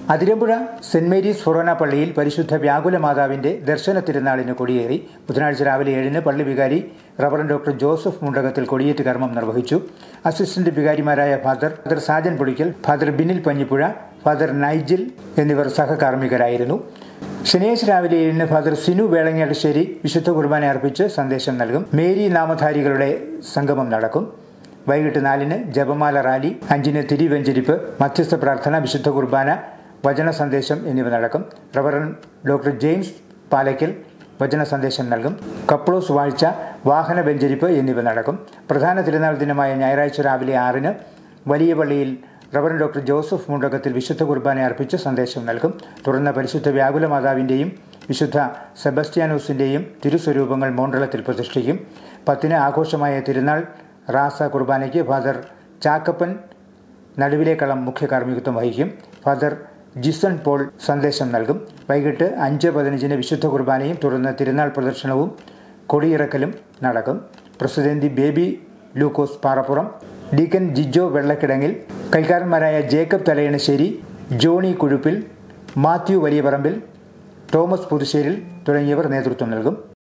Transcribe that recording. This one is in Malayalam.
അതിരമ്പുഴ സെന്റ് മേരീസ് ഫൊറോന പള്ളിയിൽ പരിശുദ്ധ വ്യാകുല മാതാവിന്റെ ദർശന തിരുനാളിന് കൊടിയേറി ബുധനാഴ്ച രാവിലെ ഏഴിന് പള്ളി വികാരി റവറൻ ഡോക്ടർ ജോസഫ് മുണ്ടകത്തിൽ കൊടിയേറ്റ് കർമ്മം നിർവഹിച്ചു അസിസ്റ്റന്റ് വികാരിമാരായ father father Sajan Podikkal father Binil Panjippuzha father Nigel എന്നിവർ സഹകാർമ്മികരായിരുന്നു ശനിയാഴ്ച രാവിലെ ഏഴിന് ഫാദർ സിനു വേളങ്ങാട്ടുശ്ശേരി വിശുദ്ധ കുർബാന അർപ്പിച്ച് സന്ദേശം നൽകും മേരി നാമധാരികളുടെ സംഗമം നടക്കും വൈകിട്ട് നാലിന് ജപമാല റാലി അഞ്ചിന് തിരിവെഞ്ചരിപ്പ് മധ്യസ്ഥ പ്രാർത്ഥന വിശുദ്ധ കുർബാന വചന സന്ദേശം എന്നിവ നടക്കും റവറൻ ഡോക്ടർ ജെയിംസ് പാലയ്ക്കൽ വചന സന്ദേശം നൽകും കപ്ലോസ് വാഴ്ച വാഹന വെഞ്ചരിപ്പ് എന്നിവ നടക്കും പ്രധാന തിരുനാൾ ദിനമായ ഞായറാഴ്ച രാവിലെ ആറിന് വലിയ പള്ളിയിൽ റവറൻ ഡോക്ടർ ജോസഫ് മുണ്ടകത്തിൽ വിശുദ്ധ കുർബാന അർപ്പിച്ച് സന്ദേശം നൽകും തുടർന്ന് പരിശുദ്ധ വ്യാകുല മാതാവിൻ്റെയും വിശുദ്ധ സെബസ്റ്റ്യാനോസിൻ്റെയും തിരുസ്വരൂപങ്ങൾ മോണ്ടളത്തിൽ പ്രതിഷ്ഠിക്കും പത്തിന് ആഘോഷമായ തിരുനാൾ റാസ കുർബാനയ്ക്ക് ഫാദർ ചാക്കപ്പൻ നടുവിലെ കളം മുഖ്യ കാർമ്മികത്വം വഹിക്കും ഫാദർ ജിസൺ പോൾ സന്ദേശം നൽകും വൈകിട്ട് അഞ്ച് പതിനഞ്ചിന് വിശുദ്ധ കുർബാനയും തുടർന്ന് തിരുനാൾ പ്രദർശനവും കൊടിയിറക്കലും നടക്കും പ്രസിഡന്റ് ബേബി ലൂക്കോസ് പാറപ്പുറം ഡീക്കൻ ജിജോ വെള്ളക്കിടങ്ങിൽ കൈക്കാരന്മാരായ Jacob Thalayanassery Johnny Kuzhuppil Mathew Valiyaparambil Thomas Puthusseril തുടങ്ങിയവർ നേതൃത്വം നൽകും